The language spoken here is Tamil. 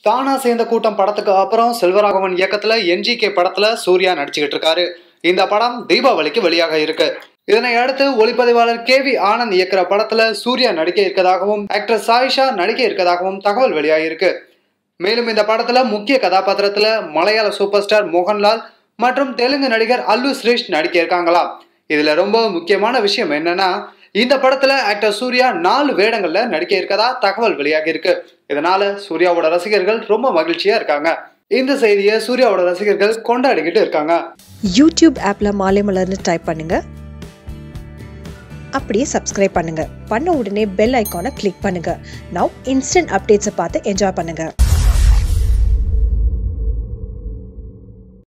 தானா சேர்ந்த கூட்டம் படத்துக்கு அப்புறம் செல்வராகவன் இயக்கத்துல என்ஜிகே படத்துல சூர்யா நடிச்சுக்கிட்டு இருக்காரு இந்த படம் தீபாவளிக்கு வெளியாக இருக்கு இதனை அடுத்து ஒளிப்பதிவாளர் கே வி ஆனந்த் இயக்குற படத்துல சூர்யா நடிக்க இருக்கதாகவும் ஆக்டர் சாயிஷா நடிக்க இருக்கதாகவும் தகவல் வெளியாகிருக்கு மேலும் இந்த படத்துல முக்கிய கதாபாத்திரத்துல மலையாள சூப்பர் ஸ்டார் மோகன்லால் மற்றும் தெலுங்கு நடிகர் அல்லு ஸ்ரீஷ் நடிக்க இருக்காங்களாம் இதுல ரொம்ப முக்கியமான விஷயம் என்னன்னா இந்த படத்துல ஆக்டர் சூர்யா நாலு வேடங்கள்ல நடிக்க இருக்கதா தகவல் வெளியாகி இருக்கு இதனால சூர்யாவோட ரசிகர்கள் ரொம்ப மகிழ்ச்சியா இருக்காங்க இந்த செய்தியை சூர்யாவோட ரசிகர்கள் கொண்டாடிக்கிட்டு இருக்காங்க யூடியூப் ஆப்பில் மாலை மலர்னு டைப் பண்ணுங்க அப்படியே சப்ஸ்கிரைப் பண்ணுங்க பண்ண உடனே பெல் ஐக்கானை கிளிக் பண்ணுங்க நவ் இன்ஸ்டன்ட் அப்டேட்ஸை பார்த்து என்ஜாய் பண்ணுங்க